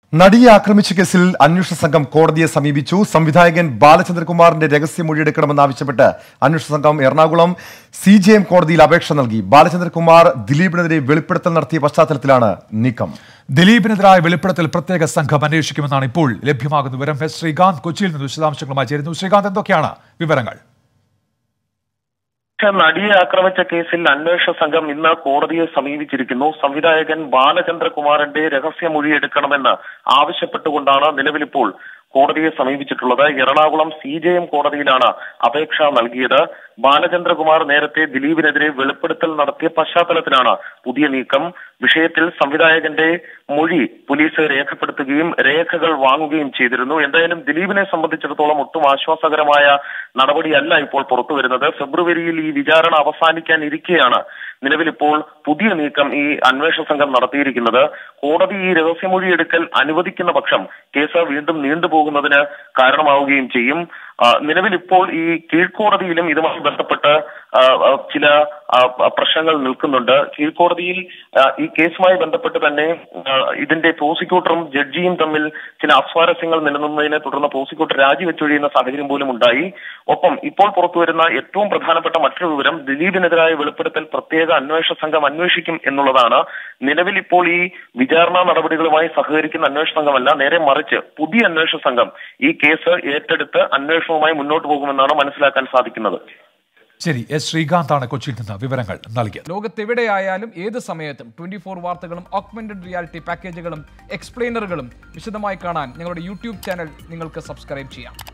നടിയെ ആക്രമിച്ച കേസിൽ അന്വേഷണ സംഘം കോടതിയെ സമീപിച്ചു സംവിധായകൻ ബാലചന്ദ്രകുമാറിന്റെ രഹസ്യമൊഴിയെടുക്കണമെന്നാവശ്യപ്പെട്ട് അന്വേഷണ സംഘം എറണാകുളം സി ജെ എം കോടതിയിൽ അപേക്ഷ നൽകി ബാലചന്ദ്രകുമാർ ദിലീപിനെതിരെ വെളിപ്പെടുത്തൽ നടത്തിയ പശ്ചാത്തലത്തിലാണ് നീക്കം ദിലീപിനെതിരായ വെളിപ്പെടുത്തൽ പ്രത്യേക സംഘം അന്വേഷിക്കുമെന്നാണ് ഇപ്പോൾ ലഭ്യമാകുന്ന വിവരം എസ് ശ്രീകാന്ത് കൊച്ചിയിൽ നിന്ന് വിശദാംശങ്ങളുമായി ചേരുന്നു ശ്രീകാന്ത് എന്തൊക്കെയാണ് വിവരങ്ങൾ നടിയെ ആക്രമിച്ച കേസിൽ അന്വേഷണ സംഘം ഇന്ന് കോടതിയെ സമീപിച്ചിരിക്കുന്നു സംവിധായകൻ ബാലചന്ദ്രകുമാറിന്റെ രഹസ്യമൊഴി എടുക്കണമെന്ന് ആവശ്യപ്പെട്ടുകൊണ്ടാണ് നിലവിലിപ്പോൾ കോടതിയെ സമീപിച്ചിട്ടുള്ളത് എറണാകുളം സി ജെ എം കോടതിയിലാണ് അപേക്ഷ നൽകിയത് ബാലചന്ദ്രകുമാർ നേരത്തെ ദിലീപിനെതിരെ വെളിപ്പെടുത്തൽ നടത്തിയ പശ്ചാത്തലത്തിലാണ് പുതിയ നീക്കം വിഷയത്തിൽ സംവിധായകന്റെ മൊഴി പോലീസ് രേഖപ്പെടുത്തുകയും രേഖകൾ വാങ്ങുകയും ചെയ്തിരുന്നു എന്തായാലും ദിലീപിനെ സംബന്ധിച്ചിടത്തോളം ഒട്ടും ആശ്വാസകരമായ നടപടിയല്ല ഇപ്പോൾ പുറത്തു വരുന്നത് ഫെബ്രുവരിയിൽ ഈ വിചാരണ അവസാനിക്കാൻ ഇരിക്കെയാണ് നിലവിലിപ്പോൾ പുതിയ നീക്കം ഈ അന്വേഷണ സംഘം നടത്തിയിരിക്കുന്നത് കോടതി ഈ രഹസ്യമൊഴി എടുക്കൽ അനുവദിക്കുന്ന പക്ഷം കേസ് വീണ്ടും നീണ്ടുപോകുന്നതിന് കാരണമാവുകയും ചെയ്യും ആ, നിലവിലിപ്പോൾ ഈ കീഴ്ക്കോടതിയിലും ഇതുമായി ബന്ധപ്പെട്ട് ആ, ആ, ചില ആ, ആ, പ്രശ്നങ്ങൾ നിൽക്കുന്നുണ്ട് കീഴ്ക്കോടതിയിൽ ആ, ഈ കേസുമായി ബന്ധപ്പെട്ട് തന്നെ ആ, ഇതിന്റെ പ്രോസിക്യൂട്ടറും ജഡ്ജിയും തമ്മിൽ ചില അസ്വാരസ്യങ്ങൾ നിലനിന്നതിനെ തുടർന്ന് പ്രോസിക്യൂട്ടർ രാജിവെച്ചൊഴിയുന്ന സാഹചര്യം പോലും ഉണ്ടായി ഒപ്പം ഇപ്പോൾ പുറത്തുവരുന്ന ഏറ്റവും പ്രധാനപ്പെട്ട മറ്റൊരു വിവരം ദിലീപിനെതിരായ വെളിപ്പെടുത്തൽ പ്രത്യേക അന്വേഷണ സംഘം അന്വേഷിക്കും എന്നുള്ളതാണ് നിലവിൽ ഇപ്പോൾ ഈ വിചാരണ നടപടികളുമായി സഹകരിക്കുന്ന അന്വേഷണ സംഘമല്ല നേരെ മറിച്ച് പുതിയ അന്വേഷണ സംഘം ഈ കേസ് ഏറ്റെടുത്ത് അന്വേഷണവുമായി മുന്നോട്ട് പോകുമെന്നാണ് മനസ്സിലാക്കാൻ സാധിക്കുന്നത് ശരി എസ് ശ്രീകാന്താണ് കൊച്ചിയിൽ നിന്ന് വിവരങ്ങൾ നൽകിയത് ലോകത്തെവിടെയായാലും ഏത് സമയത്തും ട്വന്റി ഫോർ വാർത്തകളും ഓഗ്മെന്റഡ് റിയാലിറ്റി പാക്കേജുകളും എക്സ്പ്ലെയിനറുകളും വിശദമായി കാണാൻ ഞങ്ങളുടെ യൂട്യൂബ് ചാനൽ നിങ്ങൾക്ക് സബ്സ്ക്രൈബ് ചെയ്യാം